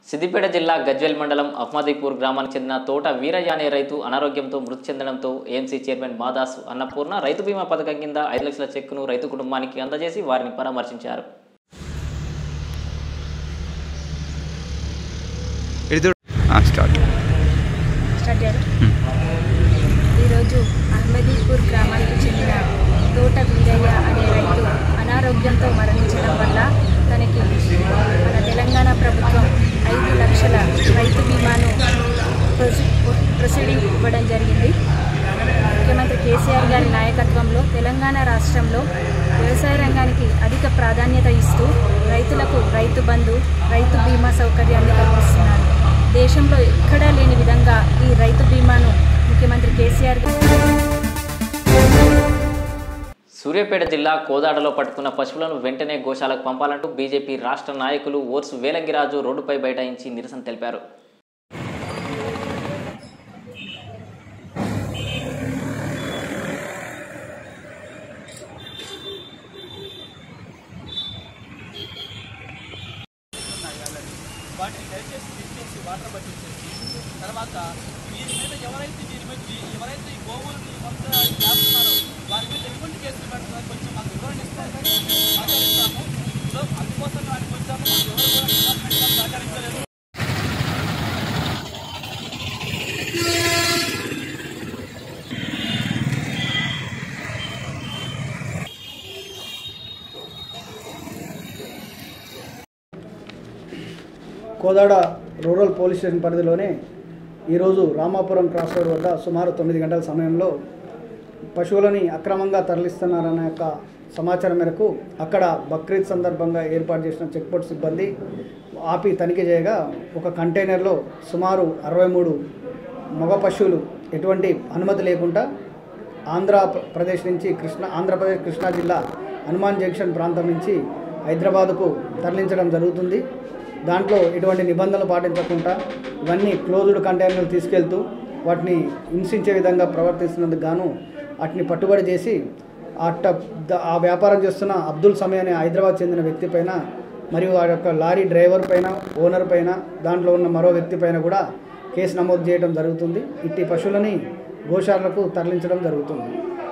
సిద్దిపేట జిల్లా గజ్వెల్ మండలం అహ్మదీపూర్ గ్రామానికి చెందిన తోట వీరయ్య అనే రైతు అనారోగ్యంతో మృతి చెందడంతో ఏఎంసీ చైర్మన్ మాదాస్ అన్నపూర్ణ రైతు బీమా పథకం కింద ఐదు లక్షల చెక్కును రైతు కుటుంబానికి అందజేసి వారిని పరామర్శించారు ఇది స్టార్ట్ స్టార్ట్ చేయాలి ఈరోజు అహ్మదీపూర్ గ్రామానికి చెందిన తోట వీరయ్య అనే రైతు అనారోగ్యంతో మరణించడం వల్ల తనకి మన తెలంగాణ ప్రభుత్వం ఐదు లక్షల రైతు బీమాను ప్రొసీ- ప్రొసీడింగ్ ఇవ్వడం జరిగింది ముఖ్యమంత్రి కేసీఆర్ గారి నాయకత్వంలో తెలంగాణ రాష్ట్రంలో వ్యవసాయ రంగానికి అధిక ప్రాధాన్యత ఇస్తూ రైతులకు రైతు బంధు రైతు బీమా సౌకర్యాన్ని కల్పిస్తున్నారు దేశంలో ఎక్కడా లేని విధంగా ఈ రైతు బీమాను ముఖ్యమంత్రి కేసీఆర్ గారు సూర్యాపేట జిల్లా కోదాడలో పట్టుకున్న పశువులను వెంటనే గోశాలకు పంపాలంటూ బీజేపీ రాష్ట్ర నాయకులు ఓర్సు వేలంగిరాజు రోడ్డుపై బైఠాయించి నిరసన తెలిపారు వాటిని దయచేసి తీసుకొచ్చి వాటర్ పట్టించేసి తర్వాత దీని మీద ఎవరైతే దీని మీద ఈ- ఎవరైతే ఈ గోవులని కొంత చేస్తున్నారో వారి మీద ఎటువంటి కేసులు పెడుతున్నారో కొంచెం మాకు వివరణ ఇస్తే సహకరిస్తాము సో అందుకోసం వాటికి వచ్చాము మాకు ఎవరు కూడా డిపార్ట్మెంట్ వాళ్ళు సహకరించలేదు కోదాడ రూరల్ పోలీస్ స్టేషన్ పరిధిలోనే ఈరోజు రామాపురం క్రాస్ రోడ్ వద్ద సుమారు తొమ్మిది గంటల సమయంలో పశువులని అక్రమంగా తరలిస్తున్నారన్న యొక్క సమాచారం మేరకు అక్కడ బక్రీద్ సందర్భంగా ఏర్పాటు చేసిన చెక్పోస్ట్ సిబ్బంది ఆపి తనిఖీ చేయగా ఒక కంటైనర్లో సుమారు అరవై మూడు మగ పశువులు ఎటువంటి అనుమతి లేకుండా ఆంధ్రప్రదేశ్ నుంచి కృష్ణ ఆంధ్రప్రదేశ్ కృష్ణా జిల్లా హనుమాన్ జంక్షన్ ప్రాంతం నుంచి హైదరాబాదుకు తరలించడం జరుగుతుంది దాంట్లో ఎటువంటి నిబంధనలు పాటించకుండా ఇవన్నీ క్లోజ్డ్ కంటైనర్లు తీసుకెళ్తూ వాటిని హింసించే విధంగా ప్రవర్తిస్తున్నందుకు గాను వాటిని పట్టుబడి చేసి ఆ ట- ద- ఆ వ్యాపారం చేస్తున్న అబ్దుల్ సమీ అనే హైదరాబాద్ చెందిన వ్యక్తి పైన మరియు ఆ యొక్క లారీ డ్రైవర్ పైన ఓనర్ పైన దాంట్లో ఉన్న మరో వ్యక్తి పైన కూడా కేసు నమోదు చేయడం జరుగుతుంది ఇట్టి పశువులని గోశాలకు తరలించడం జరుగుతుంది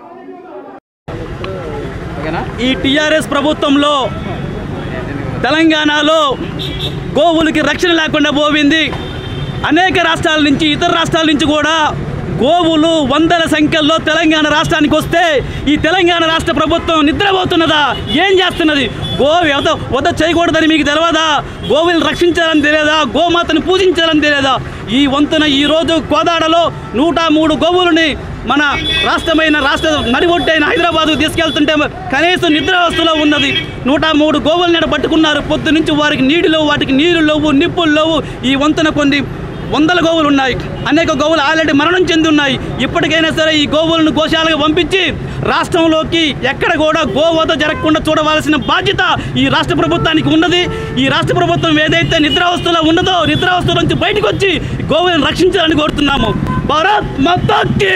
ఈ టీఆర్ఎస్ ప్రభుత్వంలో తెలంగాణలో గోవులకి రక్షణ లేకుండా పోయింది అనేక రాష్ట్రాల నుంచి ఇతర రాష్ట్రాల నుంచి కూడా గోవులు వందల సంఖ్యలో తెలంగాణ రాష్ట్రానికి వస్తే ఈ తెలంగాణ రాష్ట్ర ప్రభుత్వం నిద్రపోతున్నదా ఏం చేస్తున్నది గో వద వద్ద చేయకూడదని మీకు తెలియదా గోవులను రక్షించాలని తెలియదా గోమాతను పూజించాలని తెలియదా ఈ వంతున ఈరోజు కోదాడలో నూట మూడు గోవులని మన రాష్ట్రమైన రాష్ట్ర నడిబొట్టైన హైదరాబాద్కు తీసుకెళ్తుంటే కనీసం నిద్రావస్థలో ఉన్నది నూట మూడు గోవులు నెడ పట్టుకున్నారు పొద్దు నుంచి వారికి నీళ్ళు లేవు వాటికి నీళ్లు లేవు నిప్పులు లేవు ఈ వంతున కొన్ని వందల గోవులు ఉన్నాయి అనేక గోవులు ఆల్రెడీ మరణం చెంది ఉన్నాయి ఇప్పటికైనా సరే ఈ గోవులను గోశాలకు పంపించి రాష్ట్రంలోకి ఎక్కడ కూడా గోవధ జరగకుండా చూడవలసిన బాధ్యత ఈ రాష్ట్ర ప్రభుత్వానికి ఉన్నది ఈ రాష్ట్ర ప్రభుత్వం ఏదైతే నిద్రావస్థలో ఉన్నదో నిద్రావస్థ నుంచి బయటకు వచ్చి గోవులను రక్షించాలని కోరుతున్నాము భారత్ మాతాకి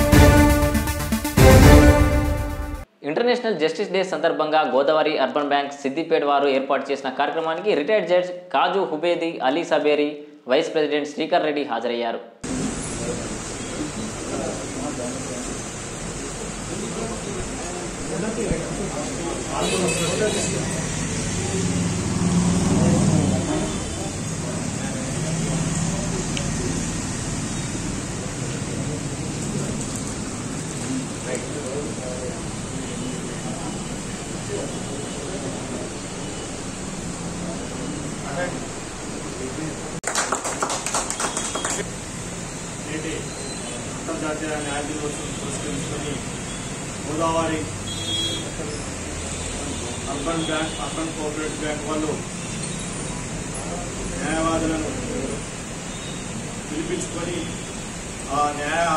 ఇంటర్నేషనల్ జస్టిస్ డే సందర్భంగా గోదావరి అర్బన్ బ్యాంక్ సిద్దిపేట వారు ఏర్పాటు చేసిన కార్యక్రమానికి retired judge Khaja Ubedi Ali Saberi vice president Srikar Reddy హాజరయ్యారు నేటి అంతర్జాతీయ న్యాయ దినోత్సవం పురస్కరించుకొని Godavari urban bank urban cooperative bank వాళ్ళు న్యాయవాదులను పిలిపించుకొని ఆ న్యాయ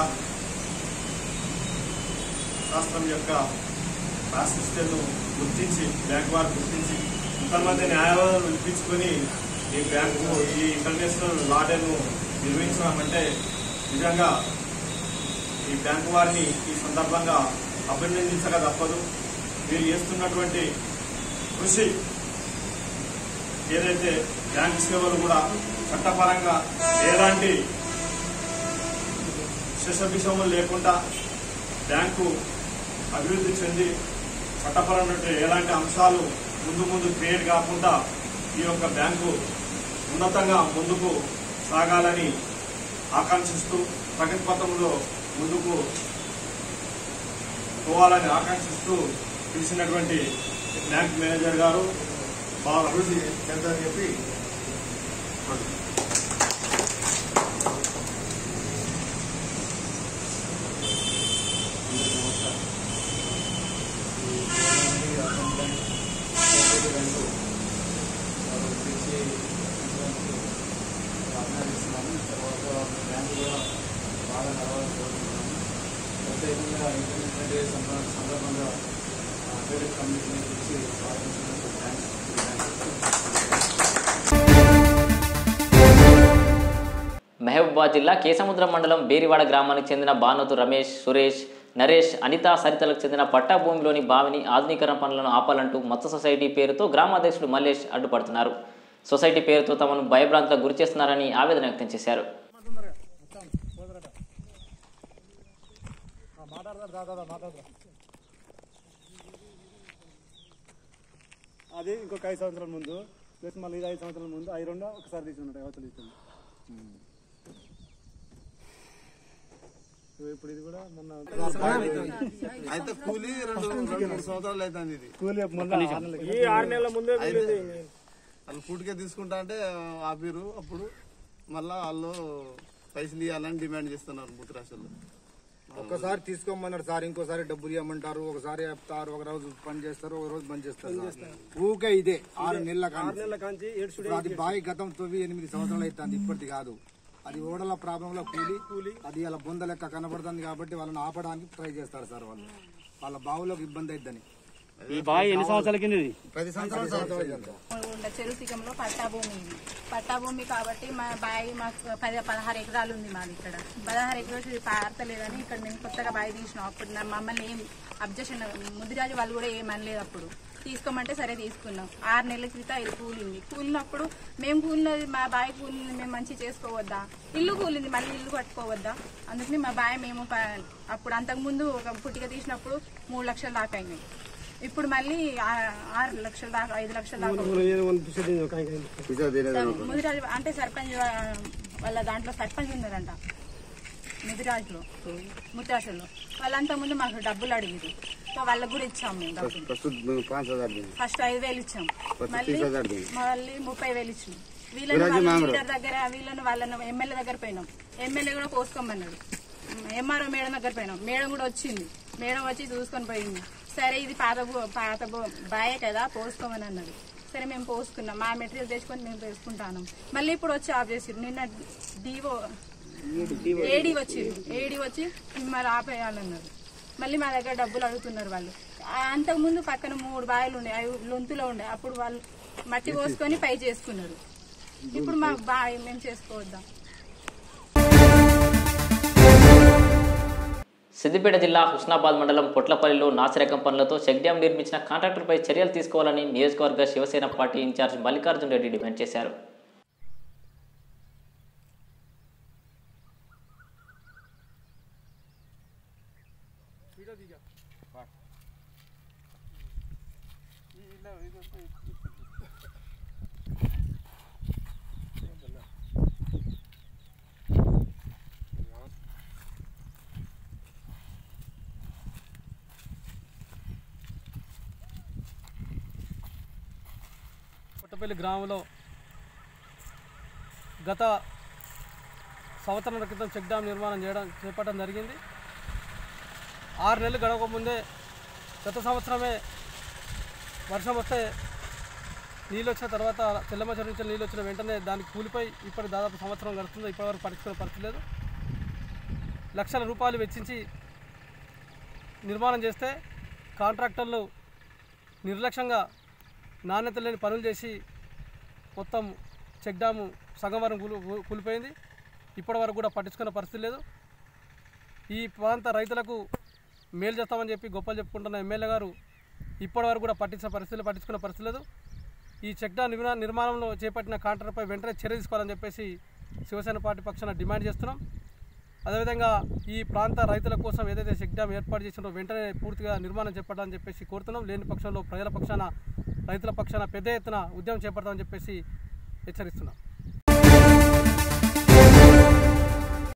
శాస్త్రం యొక్క ప్రాశస్త్యను గుర్తించి బ్యాంక్ వారు గుర్తించి ఇంతమంది న్యాయవాదులను పిలిపించుకొని ఈ బ్యాంకు ఈ ఇంటర్నేషనల్ లాడేను నిర్వహించడం నిజంగా ఈ బ్యాంకు వారిని ఈ సందర్భంగా అభినందించక తప్పదు మీరు చేస్తున్నటువంటి కృషి ఏదైతే బ్యాంక్ సేవలు కూడా చట్టపరంగా ఎలాంటి శిశబిషములు లేకుండా బ్యాంకు అభివృద్ధి చెంది చట్టపరమైన ఎలాంటి అంశాలు ముందు ముందు క్రియేట్ కాకుండా ఈ యొక్క బ్యాంకు ఉన్నతంగా ముందుకు సాగాలని ఆకాంక్షిస్తూ ప్రగతి పథంలో ముందుకు పోవాలని ఆకాంక్షిస్తూ పిలిచినటువంటి బ్యాంక్ మేనేజర్ గారు బాగా అభివృద్ధి చెందని చెప్పి మహబూబాబాద్ జిల్లా కేసముద్రం మండలం బేరివాడ గ్రామానికి చెందిన బానోతు రమేష్ సురేష్ నరేష్ అనిత సరితలకు చెందిన పట్టా భూమిలోని బావిని ఆధునీకరణ పనులను ఆపాలంటూ మత్స్య సొసైటీ పేరుతో గ్రామాధ్యక్షుడు మల్లేష్ అడ్డుపడుతున్నారు సొసైటీ పేరుతో తమను భయభ్రాంతులకు గురి చేస్తున్నారని ఆవేదన వ్యక్తం చేశారు అది ఇంకొక ఐదు సంవత్సరాల ముందు ప్లస్ మళ్ళీ ఇది ఐదు సంవత్సరాల ముందు అవి రెండు ఒకసారి తీసుకున్నట్టు అవతల ఇస్తుంది ఇప్పుడు ఇది కూడా మొన్న అయితే కూలీ రెండు రెండు మూడు సంవత్సరాలు అవుతుంది ఇది కూలి మొన్న ఆరు నెలలకి. ఈ ఆరు నెలల ముందే వాళ్ళు ఫుడ్కే తీసుకుంటా అంటే ఆపిరు అప్పుడు మళ్ళా వాళ్ళు పైసలు ఇవ్వాలని డిమాండ్ చేస్తున్నారు ముద్రాశలు ఒక్కసారి తీసుకోమన్నారు సార్ ఇంకోసారి డబ్బులు ఇవ్వమంటారు ఒకసారి చెప్తారు ఒక రోజు పని చేస్తారు ఒక రోజు బంద్ చేస్తారు సార్. ఊకే ఇదే ఆరు నెలల కాంచి. నెలల కాంచి ఏడ్చుడే ఇప్పుడు అది బావి గతం తొమ్మిది ఎనిమిది సంవత్సరాలు అవుతుంది ఇప్పటిది కాదు అది ఓడల ప్రాబ్లంలో కూలి అది అలా బొంద లెక్క కనబడుతుంది కాబట్టి వాళ్ళని ఆపడానికి ట్రై చేస్తారు సార్ వాళ్ళు వాళ్ళ బావులోకి ఇబ్బంది అయిద్దని ఈ బావి ఎన్ని సంవత్సరాల కింద ఇది పది సంవత్సరాలు సంవత్సరాలు ఉండ చెరువు తీగంలో పట్టా భూమి ఇది పట్టా భూమి కాబట్టి మా బావి మాకు పది పదహారు ఎకరాలు ఉంది మాది ఇక్కడ పదహారు ఎకరాలు ఇది పారతలేదని ఇక్కడ మేము కొత్తగా బావి తీసినాం అప్పుడు నా మమ్మల్ని ఏం అబ్జెక్షన్ ముదిరాజు వాళ్ళు కూడా ఏం అనలేదు అప్పుడు తీసుకోమంటే సరే తీసుకున్నాం ఆరు నెలల క్రితం ఇది కూలింది కూలినప్పుడు మేము కూలినది మా బావి కూలింది మేము మంచిగా చేసుకోవద్దా ఇల్లు కూలింది మళ్ళీ ఇల్లు కట్టుకోవద్దా అందుకని మా బావి మేము ప- అప్పుడు అంతకుముందు ఒక పుట్టిక తీసినప్పుడు మూడు లక్షల దాకా అయినాయి ఇప్పుడు మళ్ళీ ఆ- ఆరు లక్షల దాకా ఐదు లక్షల దాకా ముదిరాజు అంటే సర్పంచ్ వా- వాళ్ళ దాంట్లో సర్పంచ్ ఉన్నారంట ముదిరాజులో ముత్రాసులో వాళ్ళంతా ముందు మాకు డబ్బులు అడిగింది సో వాళ్ళకు కూడా ఇచ్చాం మేము డబ్బులు ఫస్ట్ పాంచ్ హజార్ దింది ఫస్ట్ ఐదు వేలు ఇచ్చాం మళ్ళీ తీస్ హజార్ దింది మళ్ళీ ముప్పై వేలు ఇచ్చాం వీళ్ళని వాళ్ళ లీడర్ దగ్గర వీళ్ళని వాళ్ళని ఎమ్మెల్యే దగ్గర పోయినాం ఎమ్మెల్యే కూడా పోసుకోమన్నాడు ఎంఆర్ఓ మేడం దగ్గర పోయినాం మేడం కూడా వచ్చింది మేడం వచ్చి చూసుకొని పోయింది సరే ఇది పాత భూ- పాత భూ- బాయే కదా పోసుకోమని అన్నది సరే మేము పోసుకున్నాం మా మెటీరియల్ తెచ్చుకొని మేము వేసుకుంటాను మళ్ళీ ఇప్పుడు వచ్చి ఆఫ్ చేసిరు నిన్న డివో ఏడీ వచ్చి ఏడీ వచ్చి మిమ్మల్ని ఆపేయాలన్నారు మళ్ళీ మా దగ్గర డబ్బులు అడుగుతున్నారు వాళ్ళు ఆ అంతకుముందు పక్కన మూడు బావిలు ఉండే అవి లొంతులో ఉండే అప్పుడు వాళ్ళు మట్టి పోసుకొని పై చేసుకున్నారు ఇప్పుడు మా బావి మేము చేసుకోవద్దాం సిద్దిపేట జిల్లా హుస్నాబాద్ మండలం పొట్లపల్లిలో నాసిరకం పనులతో చెక్ డ్యాం నిర్మించిన కాంట్రాక్టర్పై చర్యలు తీసుకోవాలని నియోజకవర్గ Shiv Sena party incharge Mallikarjun Reddy demand చేశారు పుట్టపల్లి గ్రామంలో గత సంవత్సరాల క్రితం చెక్ డ్యామ్ నిర్మాణం చేయడం చేపట్టడం జరిగింది ఆరు నెలలు గడవక ముందే గత సంవత్సరమే వర్షం వస్తే నీళ్ళు వచ్చిన తర్వాత తెల్లమచ్చ నుంచి నీళ్ళు వచ్చిన వెంటనే దానికి కూలిపోయి ఇప్పటి దాదాపు సంవత్సరం గడుస్తుంది ఇప్పటివరకు పట్టించుకునే పరిస్థితి లేదు లక్షల రూపాయలు వెచ్చించి నిర్మాణం చేస్తే కాంట్రాక్టర్లు నిర్లక్ష్యంగా నాణ్యత లేని పనులు చేసి మొత్తం చెక్ డ్యాము సగం వరకు కూలి కూలిపోయింది ఇప్పటి వరకు కూడా పట్టించుకునే పరిస్థితి లేదు ఈ ప్రాంత రైతులకు మేలు చేస్తామని చెప్పి గొప్పలు చెప్పుకుంటున్న ఎమ్మెల్యే గారు ఇప్పటి వరకు కూడా పట్టించిన పరిస్థితులు పట్టించుకునే పరిస్థితి లేదు ఈ చెక్ డ్యాం నిర్మా నిర్మాణంలో చేపట్టిన కాంట్రాక్టర్పై వెంటనే చర్య తీసుకోవాలని చెప్పేసి శివసేన పార్టీ పక్షాన డిమాండ్ చేస్తున్నాం అదేవిధంగా ఈ ప్రాంత రైతుల కోసం ఏదైతే చెక్ డ్యాం ఏర్పాటు చేసిందో వెంటనే పూర్తిగా నిర్మాణం చేపట్టాలని చెప్పేసి కోరుతున్నాం లేని పక్షంలో ప్రజల పక్షాన రైతుల పక్షాన పెద్ద ఎత్తున ఉద్యమం చేపడతామని చెప్పేసి హెచ్చరిస్తున్నాం